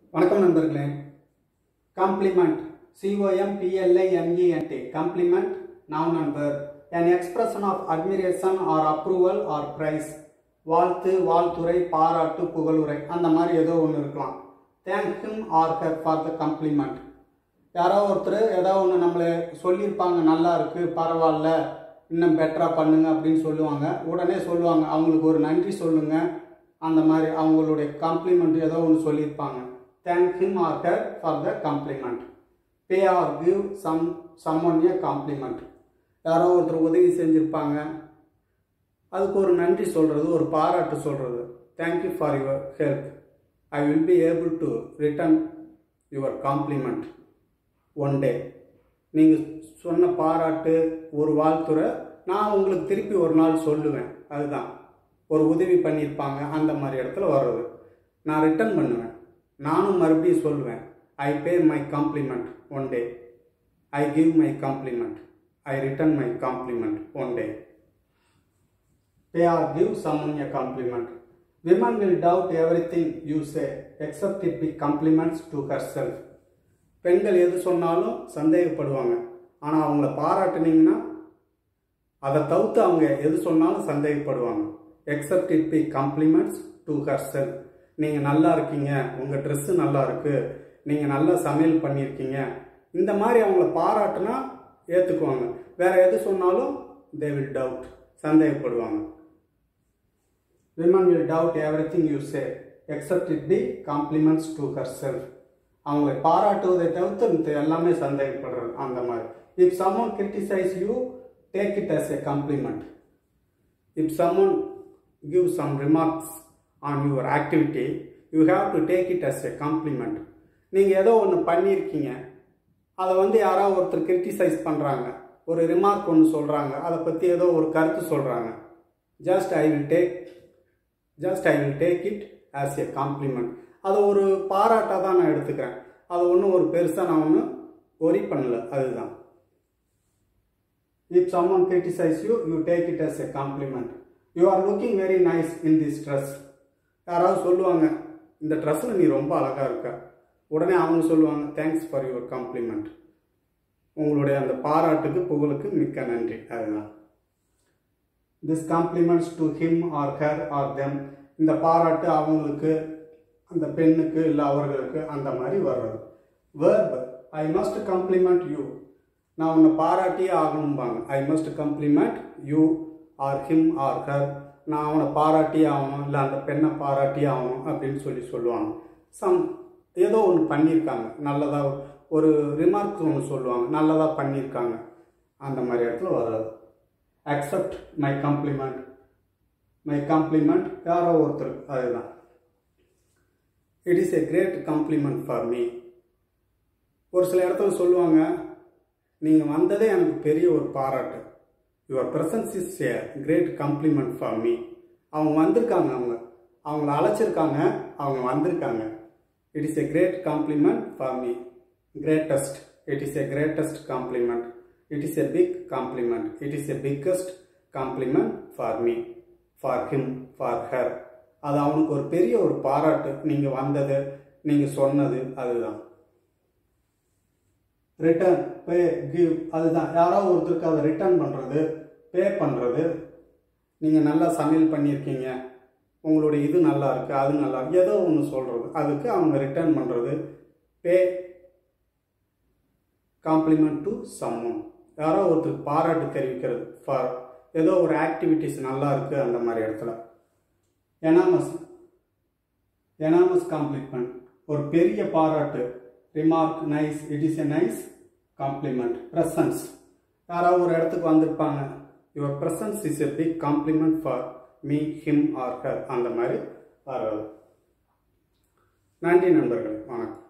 வணக்கம் நண்பர்களே complement COM பிஎல்ஐஎன்இஎன்டி complement noun number an expression of admiration or approval or praise வாழ்த்து வாழ்த்துரை பாராட்டு புகழுரை அந்த மாதிரி ஏதோ ஒன்று இருக்கலாம் thank him or her for the compliment யாரோ ஒருத்தர் ஏதோ ஒன்று நம்மளை சொல்லியிருப்பாங்க நல்லா இருக்கு பரவாயில்ல இன்னும் பெட்டராக பண்ணுங்க அப்படின்னு சொல்லுவாங்க உடனே சொல்லுவாங்க அவங்களுக்கு ஒரு நன்றி சொல்லுங்க அந்த மாதிரி அவங்களுடைய காம்ப்ளிமெண்ட் ஏதோ ஒன்று சொல்லியிருப்பாங்க thank him or her for the compliment pay or give some someone a compliment யாரோ ஒருத்தர் உதவி செஞ்சுருப்பாங்க அதுக்கு ஒரு நன்றி சொல்கிறது ஒரு பாராட்டு சொல்கிறது thank you for your help I will be able to return your compliment one day நீங்கள் சொன்ன பாராட்டு ஒரு வாழ்த்துறை நான் உங்களுக்கு திருப்பி ஒரு நாள் சொல்லுவேன் அதுதான் ஒரு உதவி பண்ணியிருப்பாங்க அந்த மாதிரி இடத்துல வர்றது நான் ரிட்டர்ன் பண்ணுவேன் நானும் மறுபடியும் சொல்லுவேன் I pay my compliment one day I give my compliment I return my compliment one day pay or give someone a compliment. Women will doubt everything you say except it be compliments to herself. பெண்கள் எது சொன்னாலும் சந்தேகப்படுவாங்க ஆனால் அவங்கள பாராட்டுனீங்கன்னா அதை தவிர்த்து அவங்க எது சொன்னாலும் சந்தேகப்படுவாங்க except it be compliments to her self நீங்கள் நல்லா இருக்கீங்க உங்கள் ட்ரெஸ்ஸு நல்லா இருக்கு நீங்கள் நல்லா சமையல் பண்ணியிருக்கீங்க இந்த மாதிரி அவங்கள பாராட்டுனா ஏற்றுக்குவாங்க வேற எது சொன்னாலும் தே வில் டவுட் சந்தேகப்படுவாங்க women will doubt everything you say except it be compliments to her self அவங்களை பாராட்டுவதை தவிர்த்து மித்த எல்லாமே சந்தேகப்படுறது அந்த மாதிரி if someone criticize you take it as a compliment if someone give some remarks on your activity you have to take it as a compliment நீங்கள் ஏதோ ஒன்று பண்ணியிருக்கீங்க அதை வந்து யாராவது ஒருத்தர் கிரிட்டிசைஸ் பண்ணுறாங்க ஒரு ரிமார்க் ஒன்று சொல்கிறாங்க அதை பற்றி ஏதோ ஒரு கருத்து சொல்கிறாங்க just I will take just I will take it as a compliment அதை ஒரு பாராட்டாக தான் நான் எடுத்துக்கிறேன் அதை ஒன்றும் ஒரு பெருசாக நான் ஒன்றும் ஒரி பண்ணல அதுதான் if someone criticize you you take it as a compliment you are looking very nice in this dress யாராவது சொல்லுவாங்க இந்த ட்ரெஸ்ஸில் நீ ரொம்ப அழகாக இருக்க உடனே அவங்க சொல்லுவாங்க தேங்க்ஸ் ஃபார் யுவர் காம்ப்ளிமெண்ட் உங்களுடைய அந்த பாராட்டுக்கு புகழுக்கு மிக்க நன்றி அதுதான் this compliments to him or her or them இந்த பாராட்டு அவங்களுக்கு அந்த பெண்ணுக்கு இல்லை அவர்களுக்கு அந்த மாதிரி வர்றது verb I must compliment you நான் உன்னை பாராட்டியே ஆகணும்பாங்க I must compliment you or him or her நான் அவனை பாராட்டியே ஆகணும் இல்லை அந்த பெண்ணை பாராட்டியே ஆகணும் அப்படின்னு சொல்லி சொல்லுவாங்க சம் ஏதோ ஒன்று பண்ணியிருக்காங்க நல்லதாக ஒரு ரிமார்க் ஒன்று சொல்லுவாங்க நல்லதாக பண்ணியிருக்காங்க அந்த மாதிரி இடத்துல வராது accept my compliment my compliment யாரோ ஒருத்தர் அதுதான் it is a great compliment for me ஒரு சில இடத்துல சொல்லுவாங்க நீங்கள் வந்ததே எனக்கு பெரிய ஒரு பாராட்டு your presence is a great compliment for me அவங்க வந்திருக்காங்க அவங்க அவங்கள அழைச்சிருக்காங்க அவங்க வந்திருக்காங்க it is a great compliment for me greatest it is a greatest compliment it is a big compliment it is a biggest compliment for me for him for her அது அவனுக்கு ஒரு பெரிய ஒரு பாராட்டு நீங்கள் வந்தது நீங்கள் சொன்னது அதுதான் ரிட்டர்ன் பே கிவ் அதுதான் யாரோ ஒருத்தருக்கு அதை ரிட்டர்ன் பண்ணுறது பே பண்ணுறது நீங்கள் நல்லா சமையல் பண்ணியிருக்கீங்க உங்களுடைய இது நல்லா இருக்கு அது நல்லா இருக்கு ஏதோ ஒன்று சொல்கிறது அதுக்கு அவங்க ரிட்டர்ன் பண்ணுறது பே காம்ப்ளிமெண்ட் டு சம்மன் யாரோ ஒருத்தருக்கு பாராட்டு தெரிவிக்கிறது ஃபார் ஏதோ ஒரு ஆக்டிவிட்டிஸ் நல்லா இருக்கு அந்த மாதிரி இடத்துல எனாமஸ் எனாமஸ் காம்ப்ளிமெண்ட் ஒரு பெரிய பாராட்டு remark nice it is a nice compliment presence யாராவது ஒரு இடத்துக்கு வந்திருப்பாங்க your presence is a big compliment for me him or her அந்த மாதிரி வர்றது நன்றி நண்பர்களே வணக்கம்